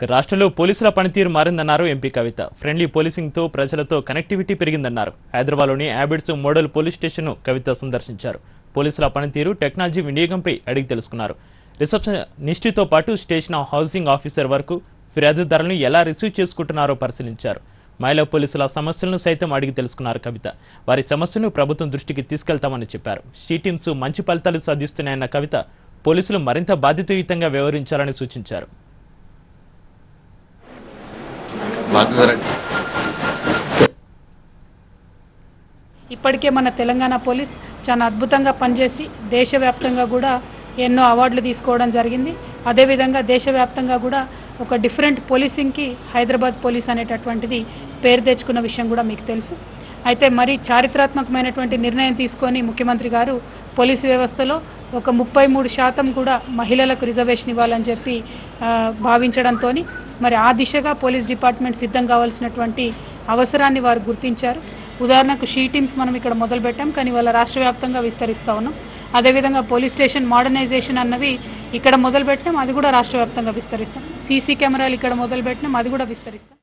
ఇక రాష్ట్రంలో పోలీసుల పనితీరు మారిందన్నారు ఎంపీ కవిత ఫ్రెండ్లీ పోలీసింగ్తో ప్రజలతో కనెక్టివిటీ పెరిగిందన్నారు హైదరాబాద్లోని యాబిడ్స్ మోడల్ పోలీస్ స్టేషన్ను కవిత సందర్శించారు పోలీసుల పనితీరు టెక్నాలజీ వినియోగంపై అడిగి తెలుసుకున్నారు రిసెప్షన్ నిష్టితో పాటు స్టేషన్ హౌసింగ్ ఆఫీసర్ వరకు ఫిర్యాదుదారులను ఎలా రిసీవ్ చేసుకుంటున్నారో పరిశీలించారు మహిళా పోలీసుల సమస్యలను సైతం అడిగి తెలుసుకున్నారు కవిత వారి సమస్యలను ప్రభుత్వం దృష్టికి తీసుకెళ్తామని చెప్పారు షీ టీమ్స్ మంచి ఫలితాలు సాధిస్తున్నాయన్న కవిత పోలీసులు మరింత బాధ్యతాయుతంగా వ్యవహరించాలని సూచించారు బాధ్యత ఇప్పటికే మన తెలంగాణ పోలీస్ చాలా అద్భుతంగా పనిచేసి దేశవ్యాప్తంగా కూడా ఎన్నో అవార్డులు తీసుకోవడం జరిగింది అదేవిధంగా దేశవ్యాప్తంగా కూడా ఒక డిఫరెంట్ పోలీసింగ్కి హైదరాబాద్ పోలీస్ అనేటటువంటిది పేరు తెచ్చుకున్న విషయం కూడా మీకు తెలుసు అయితే మరి చారిత్రాత్మకమైనటువంటి నిర్ణయం తీసుకొని ముఖ్యమంత్రి గారు పోలీసు వ్యవస్థలో ఒక ముప్పై మూడు శాతం కూడా మహిళలకు రిజర్వేషన్ ఇవ్వాలని చెప్పి ఆ, భావించడంతో మరి ఆ దిశగా పోలీస్ డిపార్ట్మెంట్ సిద్ధం కావాల్సినటువంటి అవసరాన్ని వారు గుర్తించారు ఉదాహరణకు షీ టీమ్స్ మనం ఇక్కడ మొదలు పెట్టాం కానీ వాళ్ళ రాష్ట్ర వ్యాప్తంగా విస్తరిస్తూ ఉన్నాం అదేవిధంగా పోలీస్ స్టేషన్ మోడర్నైజేషన్ అన్నవి ఇక్కడ మొదలు పెట్టినాం అది కూడా రాష్ట్ర వ్యాప్తంగా విస్తరిస్తాం సీసీ కెమెరాలు ఇక్కడ మొదలు పెట్టినాం అది కూడా విస్తరిస్తాం